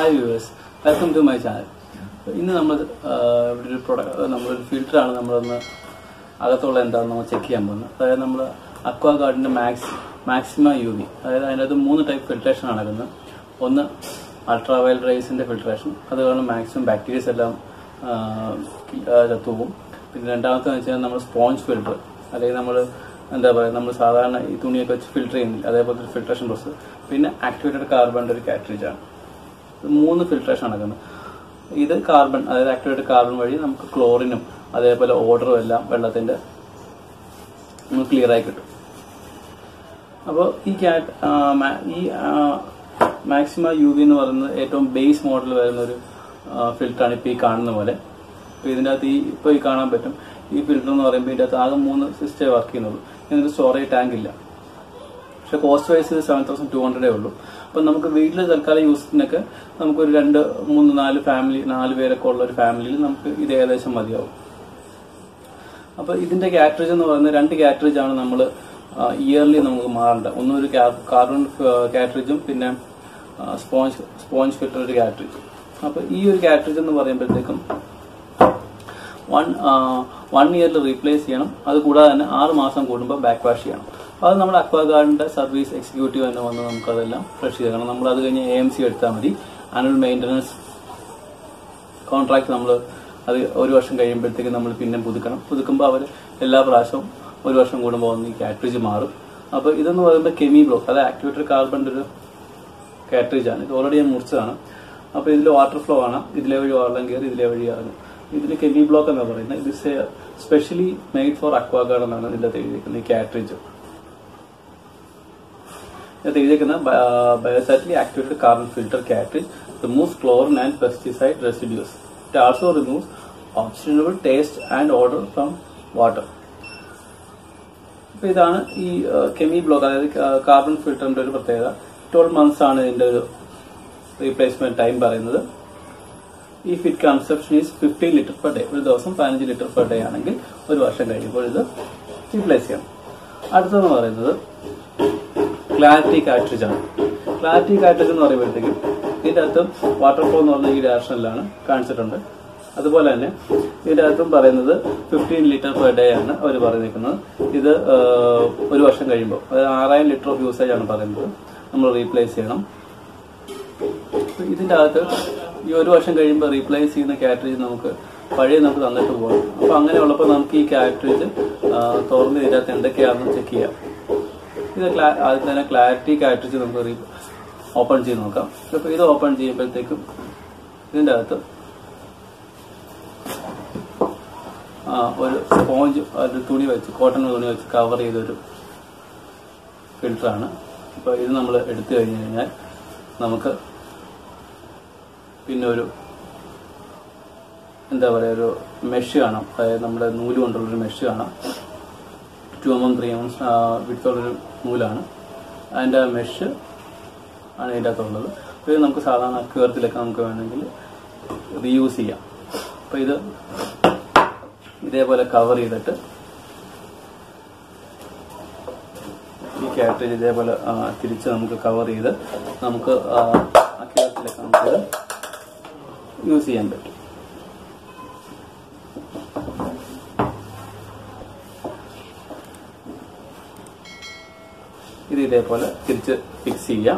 hi viewers welcome to my channel ഇന്ന് നമ്മൾ ഇവിടെ ഒരു പ്രൊഡക്റ്റ് നമ്മളൊരു ഫിൽറ്ററാണ് നമ്മളൊന്ന് അകത്തുള്ള എന്താണെന്ന് നമ്മൾ ചെക്ക് ചെയ്യാൻ പോകുന്നത് അതായത് നമ്മൾ അക്വാ ഗാർഡിന്റെ മാക്സ് മാക്സിമ യു വി അതായത് അതിനകത്ത് മൂന്ന് ടൈപ്പ് ഫിൽട്രേഷൻ നടക്കുന്നത് ഒന്ന് അൾട്രാവയൽ റേസിന്റെ ഫിൽട്രേഷൻ അത് കാരണം മാക്സിമം ബാക്ടീരിയസ് എല്ലാം ആ, ആ, ചത്തുപോകും പിന്നെ രണ്ടാമത്തെ വെച്ചാൽ നമ്മൾ സ്പോഞ്ച് ഫിൽട്ടർ അല്ലെങ്കിൽ നമ്മൾ എന്താ പറയുക നമ്മൾ സാധാരണ ഈ തുണിയൊക്കെ വെച്ച് ഫിൽറ്റർ ചെയ്യുന്നില്ല അതേപോലത്തെ ഫിൽട്രേഷൻ പ്രോസസ് പിന്നെ ആക്ടിവേറ്റഡ് കാർബണിന്റെ ഒരു കാറ്ററേജ് ആണ് ഇത് മൂന്ന് ഫിൽട്രേഷൻ നടക്കുന്നത് ഇത് കാർബൺ അതായത് ആക്ടിവേറ്റഡ് കാർബൺ വഴി നമുക്ക് ക്ലോറിനും അതേപോലെ ഓർഡറും എല്ലാം വെള്ളത്തിന്റെ നമുക്ക് ക്ലിയർ ആയി കിട്ടും അപ്പോൾ ഈ കാറ്റ് ഈ മാക്സിമ യു വി എന്ന് പറയുന്നത് ഏറ്റവും ബേസ് മോഡൽ വരുന്ന ഒരു ഫിൽറ്ററാണ് ഇപ്പോൾ ഈ കാണുന്ന പോലെ അപ്പോൾ ഇതിൻ്റെ അകത്ത് ഈ ഇപ്പോൾ ഈ കാണാൻ പറ്റും ഈ ഫിൽറ്റർ എന്ന് പറയുമ്പോൾ ഇതിൻ്റെ അകത്ത് ആകെ മൂന്ന് സിസ്റ്റേ വർക്ക് ചെയ്യുന്നുള്ളൂ ഇതിനൊരു സ്റ്റോറേജ് ടാങ്ക് ഇല്ല പക്ഷെ cost wise seven thousand two ഹൺഡ്രഡേ ഉള്ളൂ അപ്പം നമുക്ക് വീട്ടിൽ തൽക്കാലം യൂസിനൊക്കെ നമുക്കൊരു രണ്ട് മൂന്ന് നാല് ഫാമിലി നാല് പേരൊക്കെ ഉള്ള ഒരു ഫാമിലിയിൽ നമുക്ക് ഇത് ഏകദേശം മതിയാവും അപ്പൊ ഇതിന്റെ കാറ്ററേജ് എന്ന് പറയുന്നത് രണ്ട് കാറ്ററേജ് ആണ് നമ്മൾ ഇയർലി നമുക്ക് മാറേണ്ടത് ഒന്നും ഒരു കാർബൺ കാറ്ററേജും പിന്നെ സ്പോഞ്ച് സ്പോഞ്ച് ഫിൽറ്റർ ഒരു കാറ്ററേജ് അപ്പൊ ഈ ഒരു കാറ്ററേജ് എന്ന് പറയുമ്പോഴത്തേക്കും വൺ വൺ ഇയറിൽ റീപ്ലേസ് ചെയ്യണം അത് കൂടാതെ തന്നെ ആറ് മാസം കൂടുമ്പോൾ ബാക്ക് വാഷ് ചെയ്യണം അപ്പോൾ അത് നമ്മുടെ അക്വാഗാർഡിന്റെ സർവീസ് എക്സിക്യൂട്ടീവ് തന്നെ വന്ന് നമുക്കതെല്ലാം ഫ്രഷ് ചെയ്യണം നമ്മൾ അത് കഴിഞ്ഞ് എ എം സി എടുത്താൽ മതി ആനുവൽ മെയിൻ്റനൻസ് കോൺട്രാക്ട് നമ്മൾ അത് ഒരു വർഷം കഴിയുമ്പോഴത്തേക്ക് നമ്മൾ പിന്നെ പുതുക്കണം പുതുക്കുമ്പോൾ അവർ എല്ലാ പ്രാവശ്യവും ഒരു വർഷം കൂടുമ്പോൾ വന്ന് ഈ കാറ്ററേജ് മാറും അപ്പോൾ ഇതെന്ന് പറയുമ്പോൾ കെമി ബ്ലോക്ക് അത് ആക്ടിവേറ്റഡ് കാർബണിന്റെ ഒരു കാറ്ററേജ് ആണ് ഇത് ഓൾറെഡി ഞാൻ മുറിച്ചതാണ് അപ്പോൾ ഇതിൽ വാട്ടർ ഫ്ലോ ആണ് ഇതിലെ വഴി വെള്ളം കയറി ഇതിലെ വഴി ഇറങ്ങും ഇതിൽ കെമി ബ്ലോക്ക് എന്ന് പറയുന്നത് ഇത് സ്പെഷ്യലി മെയ്ഡ് ഫോർ അക്വാഗാർഡ് എന്നാണ് ഇതിൻ്റെ അകത്ത് എഴുതിയിരിക്കുന്നത് ഈ കാറ്ററേജ് ഇതിനകത്ത് എഴുതിയിരിക്കുന്ന ബയോസാറ്റിലി activated carbon filter cartridge removes chlorine and pesticide residues it also removes objectionable taste and order from water അപ്പൊ ഇതാണ് ഈ കെമി ബ്ലോക്ക് അതായത് കാർബൺ ഫിൽറ്ററിന്റെ ഒരു പ്രത്യേകത ട്വൽവ് മന്ത്സ് ആണ് ഇതിന്റെ ഒരു റീപ്ലേസ്മെന്റ് ടൈം പറയുന്നത് ഈ fit conception is fifteen litre per day ഒരു ദിവസം പതിനഞ്ച് ലിറ്റർ പെർ ഡേ ആണെങ്കിൽ ഒരു വർഷം കഴിയുമ്പോൾ ഇത് റീപ്ലേസ് ചെയ്യണം അടുത്തെന്ന് പറയുന്നത് ക്ലാരിറ്റി കാറ്ററേജ് ആണ് ക്ലാരിറ്റി കാറ്ററേജ് എന്ന് പറയുമ്പോഴത്തേക്കും ഇതിന്റെ അകത്തും വാട്ടർ ഫ്ലോ എന്ന് പറഞ്ഞ ഈ ഡയറക്ഷനിലാണ് കാണിച്ചിട്ടുണ്ട് അതുപോലെ തന്നെ ഇതിന്റെ അകത്തും പറയുന്നത് ഫിഫ്റ്റീൻ ലിറ്റർ പെർ ഡേ ആണ് അവർ പറഞ്ഞിരിക്കുന്നത് ഇത് ആ, ഒരു വർഷം കഴിയുമ്പോൾ അതായത് ആറായിരം ലിറ്റർ ഓഫ് യൂസേജ് ആണ് പറയുന്നത് നമ്മൾ റീപ്ലേസ് ചെയ്യണം അപ്പൊ ഇതിന്റെ അകത്ത് ഈ ഒരു വർഷം കഴിയുമ്പോൾ റീപ്ലേസ് ചെയ്യുന്ന കാറ്ററേജ് നമുക്ക് പഴയ നമുക്ക് തന്നിട്ട് പോകാം അപ്പൊ അങ്ങനെ ഉള്ളപ്പോൾ നമുക്ക് ഈ കാറ്ററേജ് തുറന്ന് ഇതിന്റെ അകത്ത് എന്തൊക്കെയാണെന്ന് ചെക്ക് ചെയ്യാം ഇത് ക്ലാ- ആദ്യം തന്നെ ക്ലാരിറ്റി കാറ്ററേജ് നമുക്ക് ഓപ്പൺ ചെയ്ത് നോക്കാം അപ്പൊ ഇത് ഓപ്പൺ ചെയ്യുമ്പോഴത്തേക്കും ഇതിന്റെ അകത്ത് ആ, ഒരു സ്പോഞ്ച് ഒരു തുണി വെച്ച് കോട്ടൺ തുണി വെച്ച് കവർ ചെയ്തൊരു ഫിൽറ്ററാണ് അപ്പൊ ഇത് നമ്മൾ എടുത്തു കഴിഞ്ഞു കഴിഞ്ഞാൽ നമുക്ക് പിന്നെ ഒരു എന്താ പറയുക ഒരു മെഷ് കാണാം അതായത് നമ്മുടെ നൂല് കൊണ്ടുള്ളൊരു മെഷ് കാണാം two M M three M M വിട്ടുള്ളൊരു നൂലാണ് അതിൻ്റെ മെഷ് ആണ് ഇതിൻ്റെ അകത്തുള്ളത് അപ്പോൾ ഇത് നമുക്ക് സാധാരണ അക്വേർത്തിലൊക്കെ നമുക്ക് വേണമെങ്കിൽ റീയൂസ് ചെയ്യാം അപ്പോൾ ഇത് ഇതേപോലെ കവർ ചെയ്തിട്ട് ഈ കാറ്റേജ് ഇതേപോലെ ആ, തിരിച്ച് നമുക്ക് കവർ ചെയ്ത് നമുക്ക് അക്വേർത്തിലൊക്കെ നമുക്കിത് യൂസ് ചെയ്യാൻ പറ്റും ഇത് ഇതേപോലെ തിരിച്ച് ഫിക്സ് ചെയ്യാം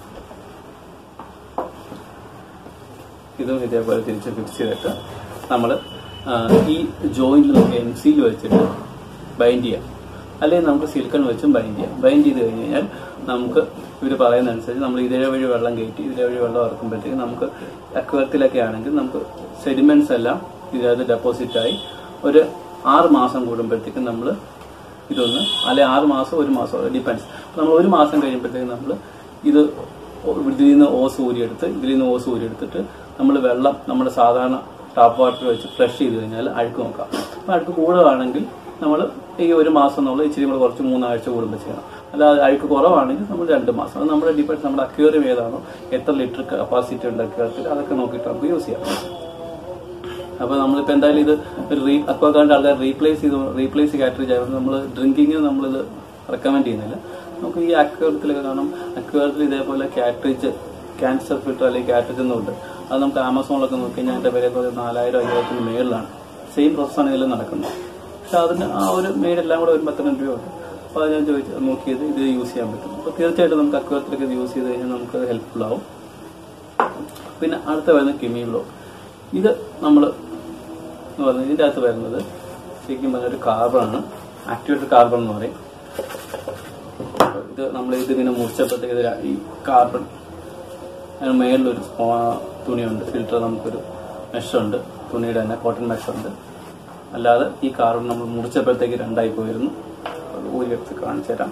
ഇതും ഇതേപോലെ തിരിച്ച് ഫിക്സ് ചെയ്തിട്ട് നമ്മൾ ഈ ജോയിന്റിൽ നമുക്ക് എം സിയിൽ വെച്ചിട്ട് ബൈൻഡ് ചെയ്യാം അല്ലെങ്കിൽ നമുക്ക് സിലിക്കൺ വെച്ചും ബൈൻഡ് ചെയ്യാം ബൈൻഡ് ചെയ്ത് കഴിഞ്ഞ് കഴിഞ്ഞാൽ നമുക്ക് ഇവർ പറയുന്നതനുസരിച്ച് നമ്മൾ ഇതേ വഴി വെള്ളം കയറ്റി ഇതേ വഴി വെള്ളം ഇറക്കുമ്പോഴത്തേക്ക് നമുക്ക് അക്വത്തിലൊക്കെ ആണെങ്കിൽ നമുക്ക് സെഡിമെന്റ്സ് എല്ലാം ഇതിനകത്ത് ഡെപ്പോസിറ്റ് ആയി ഒരു ആറ് മാസം കൂടുമ്പോഴത്തേക്കും നമ്മൾ ഇതൊന്ന് അല്ലെ ആറ് മാസം ഒരു മാസം ഡിപ്പെൻസ് നമ്മൾ ഒരു മാസം കഴിയുമ്പോഴത്തേക്കും നമ്മൾ ഇത് ഇതിൽ നിന്ന് ഓസ് ഊരിയെടുത്ത് ഇതിൽ നിന്ന് ഓസ് ഊരിയെടുത്തിട്ട് നമ്മൾ വെള്ളം നമ്മുടെ സാധാരണ ടാപ്പ് വാട്ടർ വെച്ച് ഫ്ലഷ് ചെയ്ത് കഴിഞ്ഞാൽ അഴുക്ക് നോക്കാം അപ്പം അഴുക്ക് കൂടുതലാണെങ്കിൽ നമ്മൾ ഈ ഒരു മാസം നമ്മൾ ഇച്ചിരി കൂടെ കുറച്ച് മൂന്നാഴ്ച കൂടുമ്പോൾ ചെയ്യണം അല്ലാതെ അഴുക്ക് കുറവാണെങ്കിൽ നമ്മൾ രണ്ട് മാസം അത് നമ്മുടെ ഡിപ്പെൻസ് നമ്മുടെ അക്വേറിയം ഏതാണോ എത്ര ലിറ്റർ കപ്പാസിറ്റി ഉണ്ട് അക്വേറിയത്തിൽ അതൊക്കെ നോക്കിയിട്ട് നമുക്ക് യൂസ് ചെയ്യാം അപ്പൊ നമ്മളിപ്പോ എന്തായാലും ഇത് ഒരു റീ അക്വാഗാർഡ് ആൾക്കാർ റീപ്ലേസ് ചെയ്ത് റീപ്ലേസ് കാറ്ററേജ് ആയതുകൊണ്ട് നമ്മൾ ഡ്രിങ്കിങ്ങിന് നമ്മളിത് റെക്കമെൻഡ് ചെയ്യുന്നില്ല നമുക്ക് ഈ അക്വേറിയത്തിലൊക്കെ കാണാം അക്വേറിയത്തിൽ ഇതേപോലെ കാറ്ററേജ് ക്യാൻസർ ഫിൽറ്റർ അല്ലെങ്കിൽ കാറ്ററിജ് എന്നുണ്ട് അത് നമുക്ക് ആമസോണിലൊക്കെ നോക്കി കഴിഞ്ഞാൽ അതിന്റെ വില എന്ന് പറയുന്നത് നാലായിരം അയ്യായിരത്തിന് മേളിലാണ് സെയിം പ്രോസസ്സാണ് ഇതിൽ നടക്കുന്നത് പക്ഷെ അതിന് ആ ഒരു മെയ്ഡ് എല്ലാം കൂടെ ഒരു പത്തിരണ്ട് രൂപയുണ്ട് അപ്പോൾ അത് ഞാൻ ചോദിച്ചു നോക്കിയത് ഇത് യൂസ് ചെയ്യാൻ പറ്റും അപ്പോൾ തീർച്ചയായിട്ടും നമുക്ക് അക്വരത്തിലൊക്കെ ഇത് യൂസ് ചെയ്ത് കഴിഞ്ഞാൽ നമുക്ക് ഹെൽപ്ഫുൾ ആവും പിന്നെ അടുത്ത വരുന്ന കിമി ബ്ലോ ഇത് നമ്മൾ എന്ന് പറയുന്നത് ഇതിൻ്റെ അകത്ത് വരുന്നത് ശരിക്കും പറഞ്ഞ ഒരു കാർബണാണ് ആക്ടിവേറ്റഡ് കാർബൺ എന്ന് പറയും ഇത് നമ്മൾ ഇതിങ്ങനെ മുറിച്ചപ്പോഴത്തേക്ക് ഇത് ഈ കാർബൺ അതിന് മേളിലൊരു സ്പോ- തുണിയുണ്ട് ഫിൽറ്റർ നമുക്കൊരു മെഷുണ്ട് തുണിയുടെ തന്നെ കോട്ടൺ മെഷുണ്ട് അല്ലാതെ ഈ കാർബൺ നമ്മൾ മുറിച്ചപ്പോഴത്തേക്ക് രണ്ടായി പോയിരുന്നു അത് ഊരിയെടുത്ത് കാണിച്ചു തരാം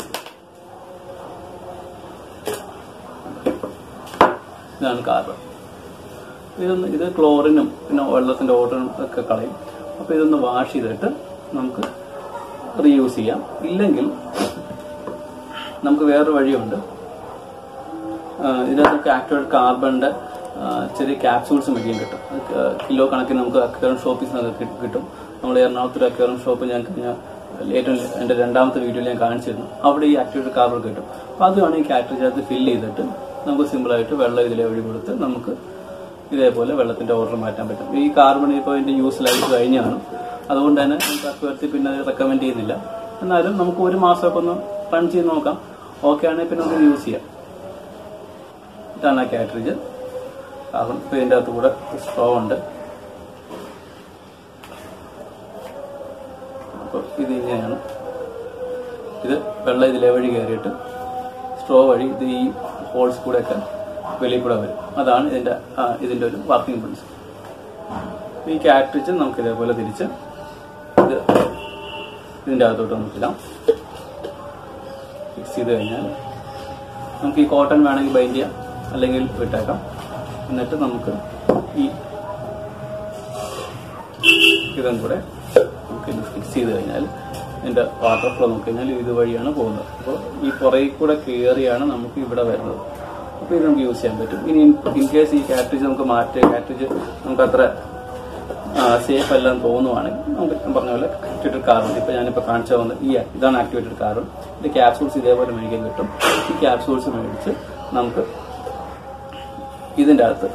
ഇതാണ് കാർബൺ ഇതൊന്ന് ഇത് ക്ലോറിനും പിന്നെ വെള്ളത്തിന്റെ ഓട്ടനും ഒക്കെ കളയും അപ്പൊ ഇതൊന്ന് വാഷ് ചെയ്തിട്ട് നമുക്ക് റീയൂസ് ചെയ്യാം ഇല്ലെങ്കിൽ നമുക്ക് വേറൊരു വഴിയുണ്ട് ആ, ഇതിനകത്ത് നമുക്ക് ആക്ടിവേറ്റഡ് കാർബണിന്റെ ആ, ചെറിയ ക്യാപ്സൂൾസ് മേടിക്കാൻ കിട്ടും അത് ക- കിലോ കണക്കിന് നമുക്ക് അക്വേറിയം ഷോപ്പിൽ നിന്നൊക്കെ കി- കിട്ടും നമ്മൾ എറണാകുളത്തൊരു അക്വേറിയം ഷോപ്പ് ഞാൻ കഴിഞ്ഞ ഏറ്റവും എന്റെ രണ്ടാമത്തെ വീഡിയോയിൽ ഞാൻ കാണിച്ചിരുന്നു അവിടെ ഈ ആക്ടിവേറ്റഡ് കാർബൺ കിട്ടും അപ്പൊ അത് വേണമെങ്കിൽ കാറ്ററിജ് ഫില്ല് ചെയ്തിട്ട് നമുക്ക് സിമ്പിൾ ആയിട്ട് വെള്ളം ഇതിലെ വഴി കൊടുത്ത് നമുക്ക് ഇതേപോലെ വെള്ളത്തിന്റെ ഓർഡർ മാറ്റാൻ പറ്റും ഈ കാർബൺ ഇപ്പോൾ ഇതിന്റെ യൂസ് ലൈഫ് കഴിഞ്ഞാണ് അതുകൊണ്ട് തന്നെ നമുക്ക് അക്വേറിയത്തിൽ പിന്നെ റെക്കമെൻഡ് ചെയ്യുന്നില്ല എന്നാലും നമുക്ക് ഒരു മാസമൊക്കെ ഒന്ന് റൺ ചെയ്ത് നോക്കാം ഓക്കെ ആണെങ്കിൽ പിന്നെ നമുക്ക് യൂസ് ചെയ്യാം ഇതാണ് ആ കാറ്ററിജ് കാർബൺ ഇപ്പൊ ഇതിന്റെ അകത്ത് കൂടെ സ്ട്രോ ഉണ്ട് അപ്പോൾ ഇത് ഇങ്ങനെയാണ് ഇത് വെള്ളം ഇതിലെ വഴി കയറിയിട്ട് സ്ട്രോ വഴി ഇത് ഈ ഹോൾസ് കൂടെ ഒക്കെ വെളിയിൽ കൂടെ വരും അതാണ് ഇതിന്റെ ആ, ഇതിന്റെ ഒരു വർക്കിംഗ് പ്രിൻസിപ്പിൾ ഈ കാറ്ററിജ് നമുക്ക് ഇതേപോലെ തിരിച്ച് ഇത് ഇതിന്റെ അകത്തോട്ട് നമുക്കിടാം ഫിക്സ് ചെയ്ത് കഴിഞ്ഞാൽ നമുക്ക് ഈ കോട്ടൺ വേണമെങ്കിൽ ബൈൻഡ് ചെയ്യാം അല്ലെങ്കിൽ വിട്ടേക്കാം എന്നിട്ട് നമുക്ക് ഈ ഇതും കൂടെ നമുക്ക് ഇത് ഫിക്സ് ചെയ്ത് കഴിഞ്ഞാൽ ഇതിന്റെ വാട്ടർ ഫ്ലോ നോക്കി കഴിഞ്ഞാൽ ഇതുവഴിയാണ് പോകുന്നത് അപ്പോൾ ഈ പുറകിൽ കൂടെ കയറിയാണ് നമുക്ക് ഇവിടെ വരുന്നത് അപ്പോൾ ഇത് നമുക്ക് യൂസ് ചെയ്യാൻ പറ്റും ഇനി ഇൻ കേസ് ഈ കാറ്റേജ് നമുക്ക് മാറ്റി കാറ്റേജ് നമുക്ക് അത്ര സേഫ് അല്ലെന്ന് തോന്നുവാണെങ്കിൽ നമുക്ക് ഞാൻ പറഞ്ഞ പോലെ ആക്ടിവേറ്റഡ് കാർബൺ ഇപ്പൊ ഞാനിപ്പോ കാണിച്ചു വന്ന ഈ ഇതാണ് ആക്ടിവേറ്റഡ് കാർബൺ ഇതിന്റെ ക്യാപ്സൂൾസ് ഇതേപോലെ മേടിക്കാൻ കിട്ടും ഈ ക്യാപ്സൂൾസ് മേടിച്ച് നമുക്ക് ഇതിന്റെ അകത്ത്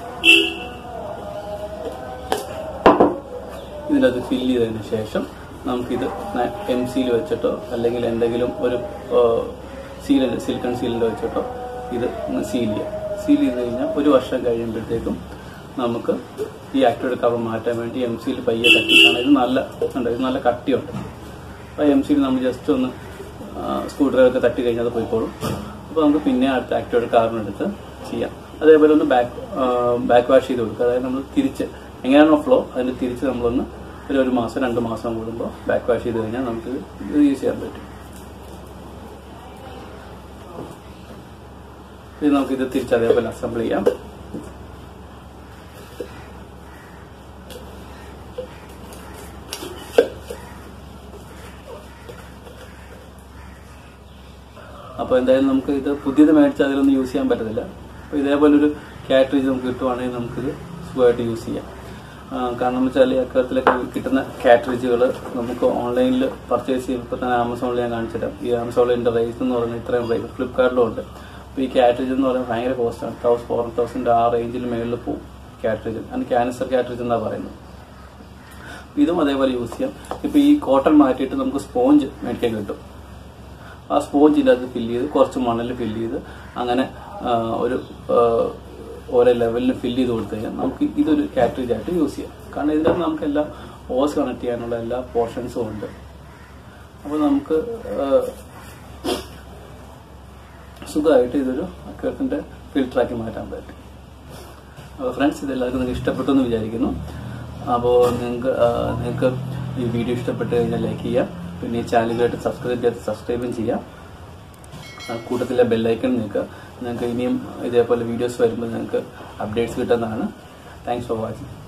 ഇതിനകത്ത് ഫില്ല് ചെയ്തതിന് ശേഷം നമുക്കിത് എം സിയിൽ വെച്ചിട്ടോ അല്ലെങ്കിൽ എന്തെങ്കിലും ഒരു സീലിൽ സിലിക്കൺ സീലിൽ വെച്ചിട്ടോ ഇത് സീൽ ചെയ്യാം സീൽ ചെയ്ത് കഴിഞ്ഞാൽ ഒരു വർഷം കഴിയുമ്പോഴത്തേക്കും നമുക്ക് ഈ ആക്ടിവേറ്റ് കവർ മാറ്റാൻ വേണ്ടി എം സിയിൽ പയ്യെ തട്ടിയിട്ടാണ് ഇത് നല്ല ഉണ്ട് ഇത് നല്ല കട്ടിയുണ്ട് അപ്പോൾ എം സിയിൽ നമ്മൾ ജസ്റ്റ് ഒന്ന് സ്ക്രൂ ഡ്രൈവറൊക്കെ തട്ടി കഴിഞ്ഞാൽ അത് പോയിക്കോളും അപ്പോൾ നമുക്ക് പിന്നെ അടുത്ത ആക്ടിവേറ്റ് കാർബൺ എടുത്ത് ചെയ്യാം അതേപോലെ ഒന്ന് ബാക്ക് ബാക്ക് വാഷ് ചെയ്ത് കൊടുക്കുക അതായത് നമ്മൾ തിരിച്ച് എങ്ങനെയാണോ ഫ്ലോ അതിന് തിരിച്ച് നമ്മളൊന്ന് ഒരു ഒരു മാസം രണ്ട് മാസം കൂടുമ്പോൾ ബാക്ക് വാഷ് ചെയ്ത് കഴിഞ്ഞാൽ നമുക്ക് ഇത് യൂസ് ചെയ്യാൻ പറ്റും ഇത് നമുക്ക് ഇത് തിരിച്ച് അതേപോലെ അസംബിൾ ചെയ്യാം അപ്പോൾ എന്തായാലും നമുക്ക് ഇത് പുതിയത് മേടിച്ച് അതിലൊന്നും യൂസ് ചെയ്യാൻ പറ്റത്തില്ല അപ്പോൾ ഇതേപോലെ ഒരു കാറ്ററേജ് നമുക്ക് കിട്ടുവാണെങ്കിൽ നമുക്കിത് സുഖമായിട്ട് യൂസ് ചെയ്യാം ആ, കാരണം എന്ന് വെച്ചാൽ അക്കാര്യത്തിലൊക്കെ കിട്ടുന്ന കാറ്ററേജുകൾ നമുക്ക് ഓൺലൈനിൽ പർച്ചേസ് ചെയ്യുമ്പോൾ ഇപ്പോൾ തന്നെ ആമസോണിൽ ഞാൻ കാണിച്ചിട്ടാം ഈ ആമസോണിൻ്റെ റേറ്റ് എന്ന് പറയുന്നത് ഇത്രയും റേറ്റ് ഫ്ലിപ്കാർട്ടിലും ഉണ്ട് അപ്പോൾ ഈ കാറ്ററേജ് എന്ന് പറയുന്നത് ഭയങ്കര കോസ്റ്റാണ് തൗസൻഡ് ഫോർ തൗസൻഡ് ആ റേഞ്ചിൽ മേളിൽ പോകും കാറ്ററേജ് അതിന് ക്യാൻസർ കാറ്ററേജ് എന്നാണ് പറയുന്നത് ഇതും അതേപോലെ യൂസ് ചെയ്യാം ഇപ്പൊ ഈ കോട്ടൺ മാറ്റിയിട്ട് നമുക്ക് സ്പോഞ്ച് മേടിക്കാൻ കിട്ടും ആ സ്പോഞ്ചിൻ്റെ അത് ഫില്ല് ചെയ്ത് കുറച്ച് മണൽ ഫില്ല് ചെയ്ത് അങ്ങനെ ആ, ഒരു ആ, ഓരോ ലെവലിൽ ഫില്ല് ചെയ്ത് കൊടുത്തു കഴിഞ്ഞാൽ നമുക്ക് ഇതൊരു കാറ്ററേജ് ആയിട്ട് യൂസ് ചെയ്യാം കാരണം ഇതിനകത്ത് നമുക്ക് എല്ലാ ഓസ് കണക്ട് ചെയ്യാനുള്ള എല്ലാ പോർഷൻസും ഉണ്ട് അപ്പോൾ നമുക്ക് ആ, സുഖമായിട്ട് ഇതൊരു അക്വരത്തിന്റെ ഫിൽറ്ററാക്കി മാറ്റാൻ പറ്റും അപ്പോൾ ഫ്രണ്ട്സ് ഇതെല്ലാവർക്കും നിങ്ങൾക്ക് ഇഷ്ടപ്പെട്ടു എന്ന് വിചാരിക്കുന്നു അപ്പോൾ നിങ്ങൾക്ക് നിങ്ങൾക്ക് ഈ വീഡിയോ ഇഷ്ടപ്പെട്ട് കഴിഞ്ഞാൽ ലൈക്ക് ചെയ്യാം പിന്നെ ഈ ചാനലുമായിട്ട് സബ്സ്ക്രൈബ് ചെയ്ത് സബ്സ്ക്രൈബും ചെയ്യാം ആ കൂട്ടത്തിലെ ബെല്ലൈക്കൺ നിങ്ങൾക്ക് നിങ്ങൾക്ക് ഇനിയും ഇതേപോലെ വീഡിയോസ് വരുമ്പോൾ നിങ്ങൾക്ക് അപ്ഡേറ്റ്സ് കിട്ടുന്നതാണ് താങ്ക്സ് ഫോർ വാച്ചിങ്